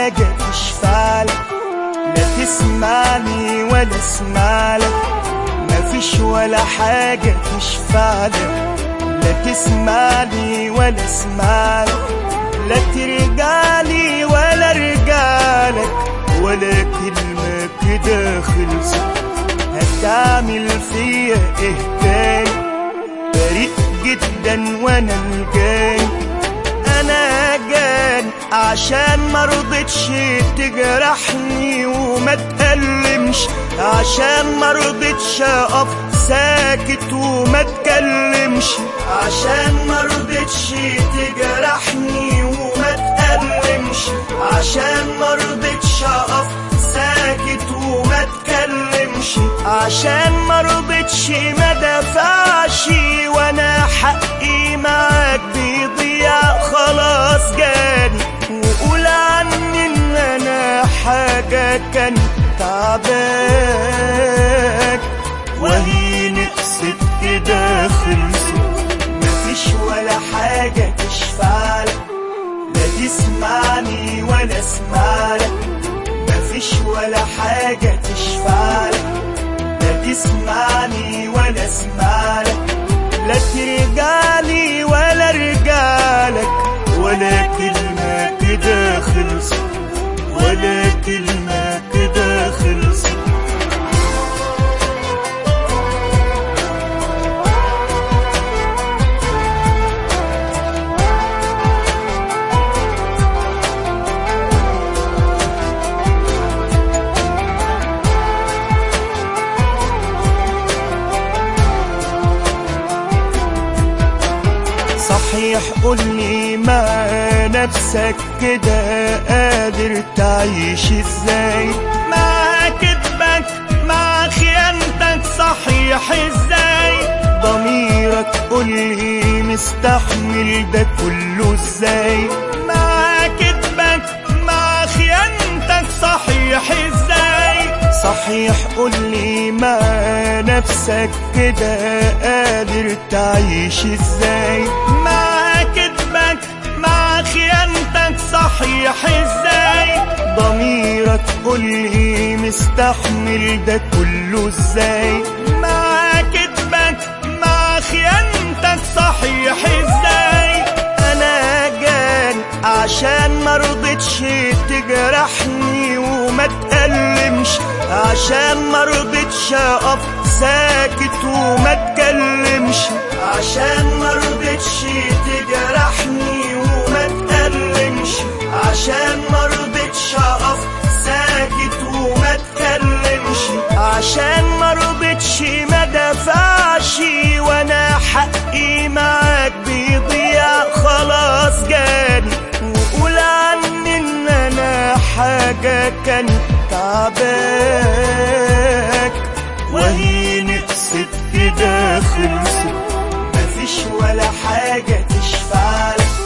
حاجة تشفع لك لا تسمعني ولا اسمع لك مفيش ولا حاجة تشفع لك لا تسمعني ولا اسمع لك لا ترجعلي ولا ارجعلك ولا كلمة كده خلصت هتعمل فيا ايه تاني بريء جدا وانا الجاني انا جان عشان مرضتش تجرحني وما تألمش عشان مرضتش اقف ساكت وما تكلمش عشان مرضتش تجرحني وما تألمش عشان مرضتش اقف ساكت وما تكلمش عشان مرضتش ما دفعش وانا حقي معاك بيضيع خلاص جاني وقول عني ان انا حاجة كان تعباك وهي نقصت كده خلصت مفيش ولا حاجة تشفع لك لا تسمعني ولا اسمع لك مفيش ولا حاجة تشفع لك لا تسمعني ولا اسمع لك لا ترجعلي ولا ارجعلك ولا كلمة كده خلصت ولا كلمة كده خلصت صحيح قولي مع نفسك كده قادر تعيش ازاي مع كذبك مع خيانتك صحيح ازاي ضميرك قولي مستحمل ده كله ازاي مع كذبك مع خيانتك صحيح ازاي صحيح قولي مع نفسك كده قادر تعيش ازاي مع كذبك مع خيانتك صحيح ازاي ضميرك قولي مستحمل ده كله ازاي مع كذبك مع خيانتك صحيح ازاي انا جان عشان مرضتش تجرحني وما تألمش عشان مرضتش اقف ساكت وما تكلمش عشان مرضتش تجرحني وما تألمش عشان مرضتش اقف ساكت وما تكلمش عشان مرضتش ما دفعش وانا حقي معاك بيضيع خلاص جاني وقول عني ان انا حاجة كان تعباك وهي نقصت كده خلصت مفيش ولا حاجة تشفع لك